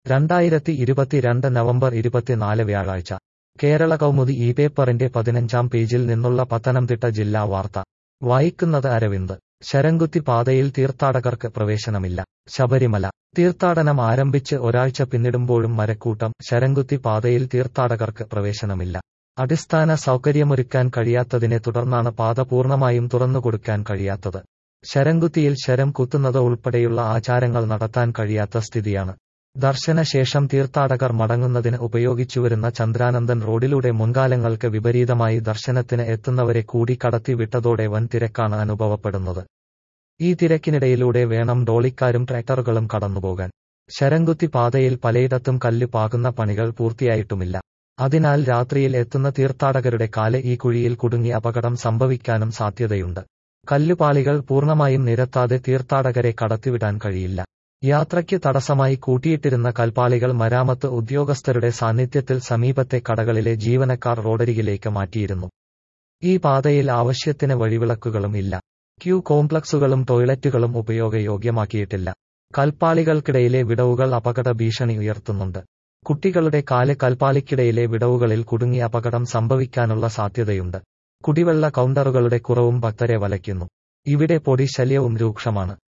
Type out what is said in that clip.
രണ്ടായിരത്തി ഇരുപത്തിരണ്ട് നവംബർ ഇരുപത്തിനാല് വ്യാഴാഴ്ച കേരള കൗമുദി ഈ പേപ്പറിന്റെ പതിനഞ്ചാം പേജിൽ നിന്നുള്ള പത്തനംതിട്ട ജില്ലാ വാർത്ത വായിക്കുന്നത് അരവിന്ദ് ശരംകുത്തി പാതയിൽ തീർത്ഥാടകർക്ക് പ്രവേശനമില്ല ശബരിമല തീർത്ഥാടനം ആരംഭിച്ച് ഒരാഴ്ച പിന്നിടുമ്പോഴും മരക്കൂട്ടം ശരംകുത്തി പാതയിൽ തീർത്ഥാടകർക്ക് പ്രവേശനമില്ല അടിസ്ഥാന സൗകര്യമൊരുക്കാൻ കഴിയാത്തതിനെ തുടർന്നാണ് പാത പൂർണ്ണമായും തുറന്നുകൊടുക്കാൻ കഴിയാത്തത് ശരംകുത്തിയിൽ ശരം കുത്തുന്നത് ഉൾപ്പെടെയുള്ള ആചാരങ്ങൾ നടത്താൻ കഴിയാത്ത സ്ഥിതിയാണ് ദർശനശേഷം തീർത്ഥാടകർ മടങ്ങുന്നതിന് ഉപയോഗിച്ചുവരുന്ന ചന്ദ്രാനന്ദൻ റോഡിലൂടെ മുൻകാലങ്ങൾക്ക് വിപരീതമായി ദർശനത്തിന് എത്തുന്നവരെ കൂടി കടത്തി വിട്ടതോടെ വൻ തിരക്കാണ് അനുഭവപ്പെടുന്നത് ഈ തിരക്കിനിടയിലൂടെ വേണം ഡോളിക്കാരും ട്രാക്ടറുകളും കടന്നുപോകാൻ ശരംകുത്തി പാതയിൽ പലയിടത്തും കല്ല് പാകുന്ന പണികൾ പൂർത്തിയായിട്ടുമില്ല അതിനാൽ രാത്രിയിൽ എത്തുന്ന തീർത്ഥാടകരുടെ കാല് ഈ കുഴിയിൽ കുടുങ്ങി അപകടം സംഭവിക്കാനും സാധ്യതയുണ്ട് കല്ലുപാളികൾ പൂർണ്ണമായും നിരത്താതെ തീർത്ഥാടകരെ കടത്തിവിടാൻ കഴിയില്ല യാത്രയ്ക്ക് തടസ്സമായി കൂട്ടിയിട്ടിരുന്ന കൽപ്പാളികൾ മരാമത്ത് ഉദ്യോഗസ്ഥരുടെ സാന്നിധ്യത്തിൽ സമീപത്തെ കടകളിലെ ജീവനക്കാർ റോഡരികിലേക്ക് മാറ്റിയിരുന്നു ഈ പാതയിൽ ആവശ്യത്തിന് വഴിവിളക്കുകളും ഇല്ല ക്യൂ കോംപ്ലക്സുകളും ടോയ്ലറ്റുകളും ഉപയോഗയോഗ്യമാക്കിയിട്ടില്ല കൽപ്പാളികൾക്കിടയിലെ വിടവുകൾ അപകട ഭീഷണി ഉയർത്തുന്നുണ്ട് കുട്ടികളുടെ കാല് കൽപ്പാളിക്കിടയിലെ വിടവുകളിൽ കുടുങ്ങി അപകടം സംഭവിക്കാനുള്ള സാധ്യതയുണ്ട് കുടിവെള്ള കൗണ്ടറുകളുടെ കുറവും ഭക്തരെ വലയ്ക്കുന്നു ഇവിടെ പൊടി ശല്യവും രൂക്ഷമാണ്